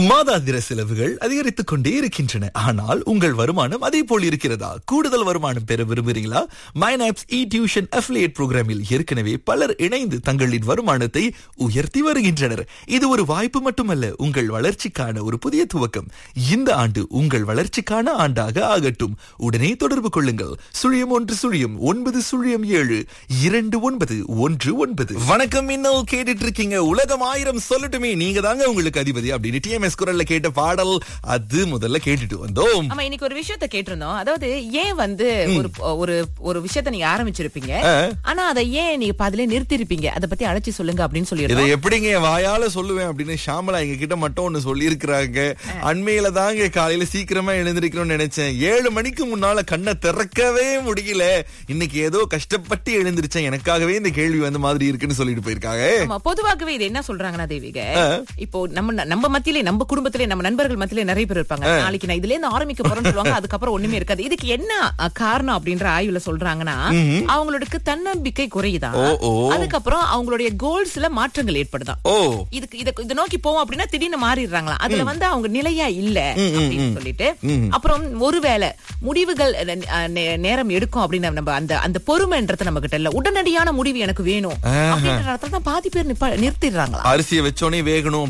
மாதாந்திர செலவுகள் அதிகரித்துக் கொண்டே இருக்கின்றன ஆனால் உங்கள் வருமானம் அதே போல் இருக்கிறதா கூடுதல் வருமானம் பெற விரும்புகிறீங்களா மைனாப்ஸ் இ டியூஷன் அஃபிலியேட் புரோகிராமில் ஏற்கனவே பலர் இணைந்து தங்களின் வருமானத்தை உயர்த்தி வருகின்றனர் இது ஒரு வாய்ப்பு மட்டுமல்ல உங்கள் வளர்ச்சிக்கான ஒரு புதிய துவக்கம் இந்த ஆண்டு உங்கள் வளர்ச்சிக்கான ஆண்டாக ஆகட்டும் உடனே தொடர்பு கொள்ளுங்கள் சுழியம் ஒன்று சுழியம் ஒன்பது சுழியம் ஏழு இரண்டு ஒன்பது ஒன்று ஒன்பது வணக்கம் இன்னும் கேட்டுட்டு இருக்கீங்க உலகம் ஆயிரம் சொல்லட்டுமே நீங்க தாங்க உங்களுக்கு அதிபதி அப்படின்னு டிஎம்எஸ் குரல்ல கேட்ட பாடல் அது முதல்ல கேட்டுட்டு வந்தோம் ஆமா இன்னைக்கு ஒரு விஷயத்த கேட்டிருந்தோம் அதாவது ஏன் வந்து ஒரு ஒரு ஒரு விஷயத்த நீங்க ஆரம்பிச்சிருப்பீங்க ஆனா அதை ஏன் நீங்க பாதிலே நிறுத்திருப்பீங்க அதை பத்தி அழைச்சி சொல்லுங்க அப்படின்னு இதை சொல்லிருக்கோம் எப்படிங்க என் வாயால சொல்லுவேன் அப்படின்னு ஷாமலா எங்க கிட்ட மட்டும் ஒண்ணு சொல்லி இருக்கிறாங்க அண்மையில தாங்க காலையில சீக்கிரமா எழுந்திருக்கணும்னு நினைச்சேன் ஏழு மணிக்கு முன்னால கண்ணை திறக்கவே முடியல இன்னைக்கு ஏதோ கஷ்டப்பட்டு எழுந்திருச்சேன் எனக்காகவே இந்த கேள்வி வந்த மாதிரி இருக்குன்னு சொல்லிட்டு போயிருக்காங்க ஆமா பொதுவாகவே இது என்ன சொல்றாங்கன்னா தேவிக இப்போ நம்ம நம்ம மத்தியிலே நம்ம குடும்பத்திலே நம்ம நண்பர்கள் மத்தியிலே நிறைய பேர் இருப்பாங்க நாளைக்கு நான் இதுல இருந்து ஆரம்பிக்க போறேன்னு சொல்லுவாங்க அதுக்கப்புறம் ஒண்ணுமே இருக்காது இதுக்கு என்ன அஹ், காரணம் அப்படின்ற ஆய்வுல சொல்றாங்கன்னா அவங்களுக்கு தன்னம்பிக்கை குறையுதான் ஓ, ஓ. அதுக்கப்புறம் அவங்களுடைய கோல்ஸ்ல மாற்றங்கள் ஏற்படுதான் ஓ இதுக்கு இத இத நோக்கி போவோம் அப்படின்னா திடீர்னு மாறிடுறாங்களா அதுல வந்து அவங்க நிலையா இல்ல அப்படின்னு சொல்லிட்டு அப்புறம் ஒருவேளை முடிவுகள் அஹ், அஹ், நே- நேரம் எடுக்கும் அப்படின்னு நம்ம அந்த அந்த பொறுமைன்றது நம்ம கிட்ட இல்ல உடனடியான முடிவு எனக்கு வேணும் அப்படின்ற நேரத்துல தான் பாதி பேர் நிப்பா- நிறுத்திடுறாங்களா அரிசியை வச்சோடனே வேகணும்